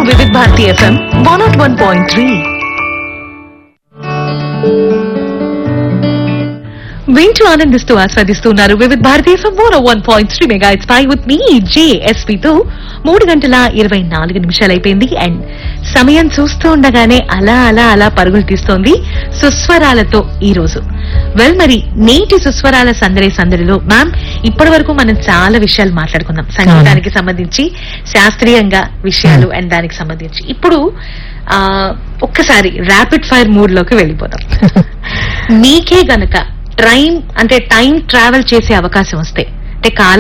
వివిధ Bharati FM one nought one point three వింటూ ఆనందిస్తూ ఆస్వాదిస్తున్నారు వివిధ భారతీయ FM one one point three mega it's five with me JSP తో మూడు గంటల ఇరవై నాలుగు నిమిషాలు అయిపోయింది అండ్ సమయం చూస్తూ ఉండగానే అలా అలా అలా పరుగులు తీస్తోంది సుస్వరాలతో ఈ రోజు వెల్ మరి నేటి సుస్వరాల సందడి సందడిలో మ్యామ్ ఇప్పటి వరకు మనం చాలా విషయాలు మాట్లాడుకున్నాం సంగీతానికి సంబంధించి శాస్త్రీయంగా విషయాలు అండ్ దానికి సంబంధించి ఇప్పుడు ఆ ఒక్కసారి ర్యాపిడ్ ఫైర్ మూడ్ లోకి వెళ్ళిపోదాం మీకే గనక ట్రైన్ అంటే టైం ట్రావెల్ చేసే అవకాశం వస్తే అంటే కాలం